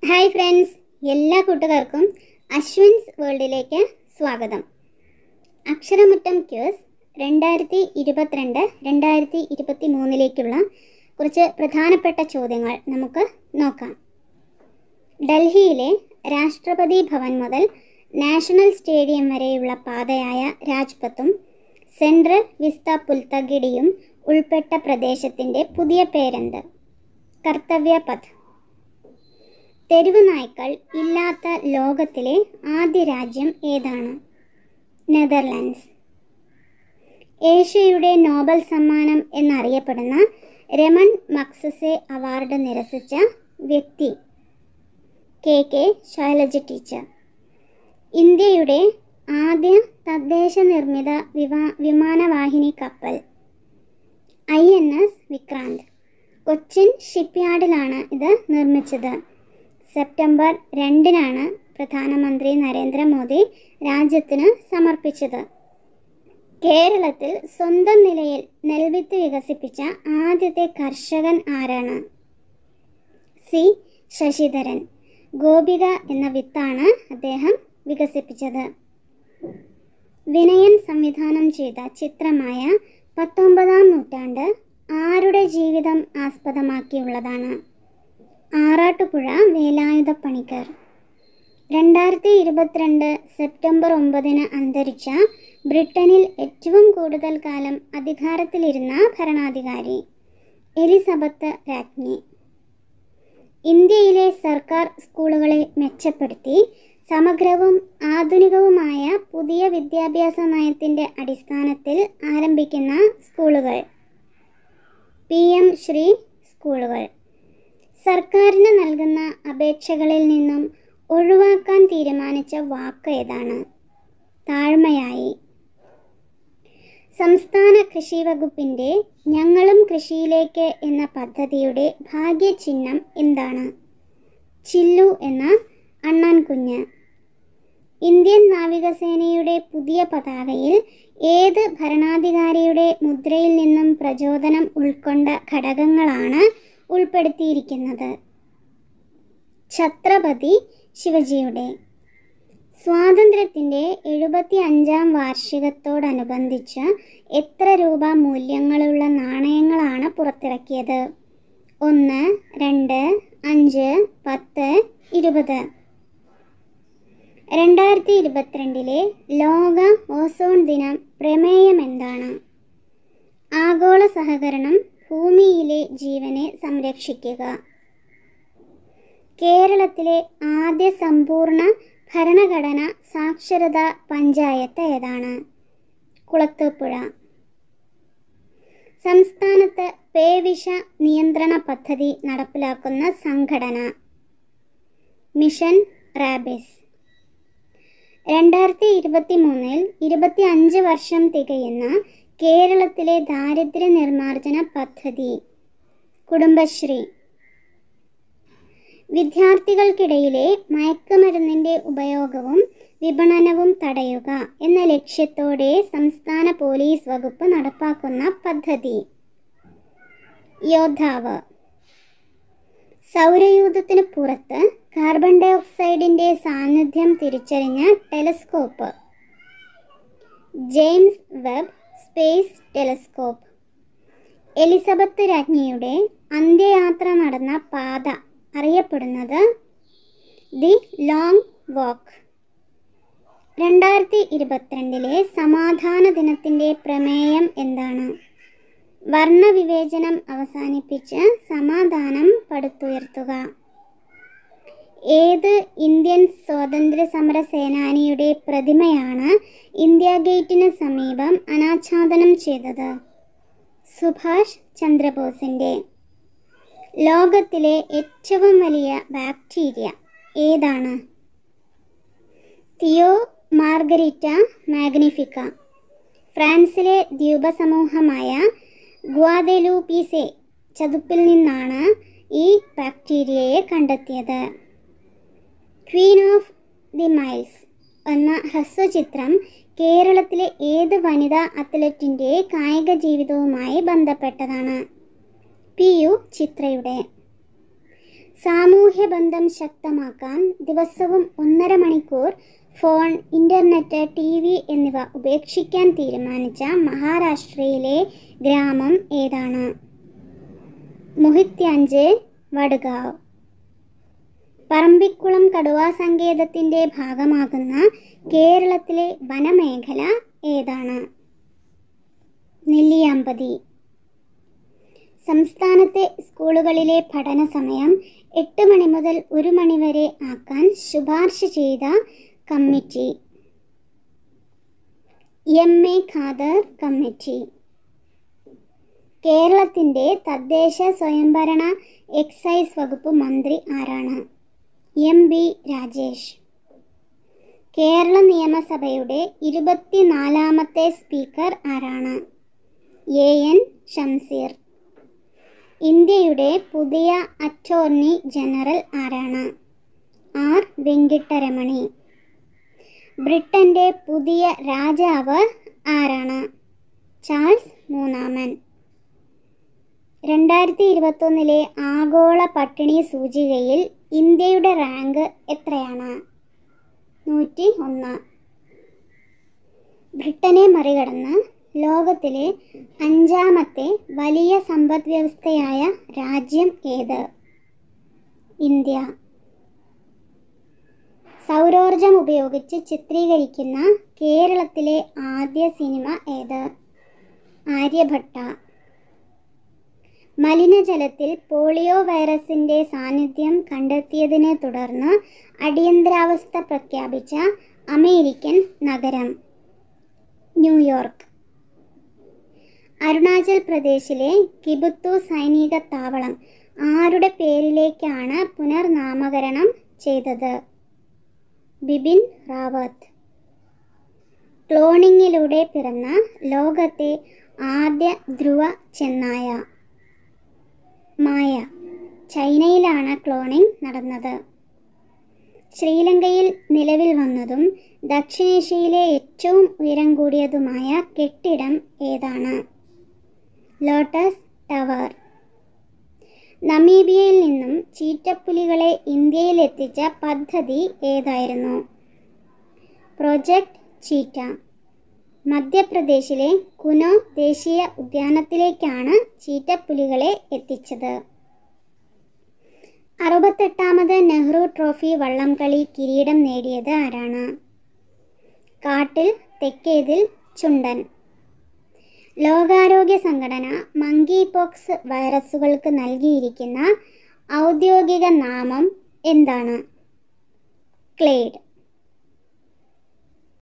hi friends എല്ലാ കൂട്ടുകാർക്കും അശ്വിൻസ് വേൾഡിലേക്ക് സ്വാഗതം അക്ഷരമുറ്റം ക്യൂസ് രണ്ടായിരത്തി ഇരുപത്തിരണ്ട് രണ്ടായിരത്തി ഇരുപത്തി മൂന്നിലേക്കുള്ള കുറച്ച് പ്രധാനപ്പെട്ട ചോദ്യങ്ങൾ നമുക്ക് നോക്കാം ഡൽഹിയിലെ രാഷ്ട്രപതി ഭവൻ മുതൽ നാഷണൽ സ്റ്റേഡിയം വരെയുള്ള പാതയായ രാജ്പത്തും സെൻട്രൽ വിസ്ത പുൽത്തഗിഡിയും ഉൾപ്പെട്ട പ്രദേശത്തിൻ്റെ പുതിയ പേരെന്ത് കർത്തവ്യ പഥ് തെരുവ് നായ്ക്കൾ ഇല്ലാത്ത ലോകത്തിലെ ആദ്യ രാജ്യം ഏതാണ് നെതർലാൻഡ്സ് ഏഷ്യയുടെ നോബൽ സമ്മാനം എന്നറിയപ്പെടുന്ന രമൺ മക്സസെ അവാർഡ് നിരസിച്ച വ്യക്തി കെ കെ ശൈലജ ടീച്ചർ ഇന്ത്യയുടെ ആദ്യ തദ്ദേശ നിർമ്മിത വിമാ വിമാനവാഹിനി കപ്പൽ I N S Vikrant Cochin ഷിപ്പ്യാർഡിലാണ് ഇത് നിർമ്മിച്ചത് സെപ്റ്റംബർ രണ്ടിനാണ് പ്രധാനമന്ത്രി നരേന്ദ്രമോദി രാജ്യത്തിന് സമർപ്പിച്ചത് കേരളത്തിൽ സ്വന്തം നിലയിൽ നെൽവിത്ത് വികസിപ്പിച്ച ആദ്യത്തെ കർഷകൻ ആരാണ് സി ശശിധരൻ ഗോപിക എന്ന വിത്താണ് അദ്ദേഹം വികസിപ്പിച്ചത് വിനയൻ സംവിധാനം ചെയ്ത ചിത്രമായ പത്തൊമ്പതാം നൂറ്റാണ്ട് ആരുടെ ജീവിതം ആസ്പദമാക്കിയുള്ളതാണ് ആറാട്ടുപുഴ വേലായുധ പണിക്കർ രണ്ടായിരത്തി ഇരുപത്തിരണ്ട് സെപ്റ്റംബർ ഒമ്പതിന് അന്തരിച്ച ബ്രിട്ടനിൽ ഏറ്റവും കൂടുതൽ കാലം അധികാരത്തിലിരുന്ന ഭരണാധികാരി എലിസബത്ത് രാജ്ഞി ഇന്ത്യയിലെ സർക്കാർ സ്കൂളുകളെ മെച്ചപ്പെടുത്തി സമഗ്രവും ആധുനികവുമായ പുതിയ വിദ്യാഭ്യാസ നയത്തിൻ്റെ അടിസ്ഥാനത്തിൽ ആരംഭിക്കുന്ന സ്കൂളുകൾ പി എം ശ്രീ സ്കൂളുകൾ സർക്കാരിന് നൽകുന്ന അപേക്ഷകളിൽ നിന്നും ഒഴിവാക്കാൻ തീരുമാനിച്ച വാക്ക് ഏതാണ് താഴ്മയായി സംസ്ഥാന കൃഷി വകുപ്പിൻ്റെ ഞങ്ങളും കൃഷിയിലേക്ക് എന്ന പദ്ധതിയുടെ ഭാഗ്യചിഹ്നം എന്താണ് ചില്ലു എന്ന അണ്ണാൻ കുഞ്ഞ് ഇന്ത്യൻ നാവികസേനയുടെ പുതിയ പതാകയിൽ ഏത് ഭരണാധികാരിയുടെ മുദ്രയിൽ നിന്നും പ്രചോദനം ഉൾക്കൊണ്ട ഘടകങ്ങളാണ് ഉൾപ്പെടുത്തിയിരിക്കുന്നത് ഛത്രപതി ശിവജിയുടെ സ്വാതന്ത്ര്യത്തിൻ്റെ എഴുപത്തി അഞ്ചാം വാർഷികത്തോടനുബന്ധിച്ച് എത്ര രൂപ മൂല്യങ്ങളുള്ള നാണയങ്ങളാണ് പുറത്തിറക്കിയത് ഒന്ന് രണ്ട് അഞ്ച് പത്ത് ഇരുപത് രണ്ടായിരത്തി ഇരുപത്തിരണ്ടിലെ ലോക ഓസോൺ ദിനം പ്രമേയം എന്താണ് ആഗോള സഹകരണം ഭൂമിയിലെ ജീവനെ സംരക്ഷിക്കുക കേരളത്തിലെ ആദ്യ സമ്പൂർണ്ണ ഭരണഘടന സാക്ഷരത പഞ്ചായത്ത് ഏതാണ് കുളത്തൂപ്പുഴ സംസ്ഥാനത്ത് പേവിഷ നിയന്ത്രണ പദ്ധതി നടപ്പിലാക്കുന്ന സംഘടന മിഷൻ റാബിസ് രണ്ടായിരത്തി ഇരുപത്തി മൂന്നിൽ ഇരുപത്തി അഞ്ച് വർഷം തികയുന്ന കേരളത്തിലെ ദാരിദ്ര്യ നിർമ്മാർജ്ജന പദ്ധതി കുടുംബശ്രീ വിദ്യാർത്ഥികൾക്കിടയിലെ മയക്കുമരുന്നിൻ്റെ ഉപയോഗവും വിപണനവും തടയുക എന്ന ലക്ഷ്യത്തോടെ സംസ്ഥാന പോലീസ് വകുപ്പ് നടപ്പാക്കുന്ന പദ്ധതി യോദ്ധാവ് സൗരയൂഥത്തിന് പുറത്ത് കാർബൺ ഡൈ ഓക്സൈഡിൻ്റെ സാന്നിധ്യം തിരിച്ചറിഞ്ഞ telescope James Webb space telescope Elizabeth രാജ്ഞിയുടെ അന്ത്യയാത്ര നടന്ന പാത അറിയപ്പെടുന്നത് ദി ലോങ് വാക്ക് രണ്ടായിരത്തി ഇരുപത്തിരണ്ടിലെ സമാധാന ദിനത്തിൻ്റെ പ്രമേയം എന്താണ് വർണ്ണവിവേചനം അവസാനിപ്പിച്ച് സമാധാനം പടുത്തുയർത്തുക ഏത് ഇന്ത്യൻ സ്വാതന്ത്ര്യ സമര സേനാനിയുടെ പ്രതിമയാണ് ഇന്ത്യ ഗേറ്റിന് സമീപം അനാച്ഛാദനം ചെയ്തത് സുഭാഷ് ചന്ദ്രബോസിൻ്റെ ലോകത്തിലെ ഏറ്റവും വലിയ ബാക്ടീരിയ ഏതാണ് തിയോ മാർഗരിറ്റ മാഗ്നിഫിക്ക ഫ്രാൻസിലെ ദ്വീപസമൂഹമായ ഗ്വാദലൂപ്പീസെ ചതുപ്പിൽ നിന്നാണ് ഈ ബാക്ടീരിയയെ കണ്ടെത്തിയത് ക്വീൻ ഓഫ് ദി മൈൽസ് എന്ന ഹ്രസ്വചിത്രം കേരളത്തിലെ ഏത് വനിതാ അത്ലറ്റിൻ്റെ കായിക ജീവിതവുമായി ബന്ധപ്പെട്ടതാണ് പി യു ചിത്രയുടെ സാമൂഹ്യ ബന്ധം ശക്തമാക്കാൻ ദിവസവും ഒന്നര മണിക്കൂർ ഫോൺ ഇൻ്റർനെറ്റ് ടി വി എന്നിവ ഉപേക്ഷിക്കാൻ തീരുമാനിച്ച മഹാരാഷ്ട്രയിലെ ഗ്രാമം ഏതാണ് മുഹിത്യാഞ്ച് വഡ്ഗാവ് പറമ്പിക്കുളം കടുവാ സങ്കേതത്തിൻ്റെ ഭാഗമാകുന്ന കേരളത്തിലെ വനമേഖല ഏതാണ് നെല്ലിയാമ്പതി സംസ്ഥാനത്തെ സ്കൂളുകളിലെ പഠന സമയം എട്ട് മണി മുതൽ ഒരു മണി വരെ ആക്കാൻ ശുപാർശ ചെയ്ത committee M A Khader committee കേരളത്തിൻ്റെ തദ്ദേശ സ്വയംഭരണ എക്സൈസ് വകുപ്പ് മന്ത്രി ആരാണ് എം ബി രാജേഷ് കേരള നിയമസഭയുടെ ഇരുപത്തിനാലാമത്തെ സ്പീക്കർ ആരാണ് എ എൻ ഷംസീർ ഇന്ത്യയുടെ പുതിയ അറ്റോർണി ജനറൽ ആരാണ് ആർ വെങ്കിട്ടരമണി ബ്രിട്ടൻ്റെ പുതിയ രാജാവ് ആരാണ് ചാൾസ് മൂന്നാമൻ രണ്ടായിരത്തി ഇരുപത്തൊന്നിലെ ആഗോള പട്ടിണി സൂചികയിൽ ഇന്ത്യയുടെ റാങ്ക് എത്രയാണ് നൂറ്റി ഒന്ന് ബ്രിട്ടനെ മറികടന്ന് ലോകത്തിലെ അഞ്ചാമത്തെ വലിയ സമ്പദ് വ്യവസ്ഥയായ രാജ്യം ഏത് ഇന്ത്യ സൗരോർജം ഉപയോഗിച്ച് ചിത്രീകരിക്കുന്ന കേരളത്തിലെ ആദ്യ സിനിമ ഏത് ആര്യഭട്ട മലിനജലത്തിൽ പോളിയോ വൈറസിൻ്റെ സാന്നിധ്യം കണ്ടെത്തിയതിനെ തുടർന്ന് അടിയന്തരാവസ്ഥ പ്രഖ്യാപിച്ച അമേരിക്കൻ നഗരം ന്യൂയോർക്ക് അരുണാചൽ പ്രദേശിലെ കിബുത്തു സൈനിക താവളം ആരുടെ പേരിലേക്കാണ് പുനർനാമകരണം ചെയ്തത് ബിപിൻ റാവത്ത് ക്ലോണിങ്ങിലൂടെ പിറന്ന ലോകത്തെ ആദ്യ ധ്രുവ ചെന്നായ മായ ചൈനയിലാണ് ക്ലോണിംഗ് നടന്നത് ശ്രീലങ്കയിൽ നിലവിൽ വന്നതും ദക്ഷിണേഷ്യയിലെ ഏറ്റവും ഉയരം കൂടിയതുമായ കെട്ടിടം ഏതാണ് ലോട്ടസ് ടവർ നമീബിയയിൽ നിന്നും ചീറ്റപ്പുലികളെ ഇന്ത്യയിൽ എത്തിച്ച പദ്ധതി ഏതായിരുന്നു പ്രൊജക്ട് ചീറ്റ മധ്യപ്രദേശിലെ കുനോ ദേശീയ ഉദ്യാനത്തിലേക്കാണ് ചീറ്റപ്പുലികളെ എത്തിച്ചത് അറുപത്തെട്ടാമത് നെഹ്റു ട്രോഫി വള്ളംകളി കിരീടം നേടിയത് ആരാണ് കാട്ടിൽ തെക്കേതിൽ ചുണ്ടൻ ലോകാരോഗ്യ സംഘടന മങ്കി പോക്സ് വൈറസുകൾക്ക് നൽകിയിരിക്കുന്ന ഔദ്യോഗിക നാമം എന്താണ് ക്ലേഡ്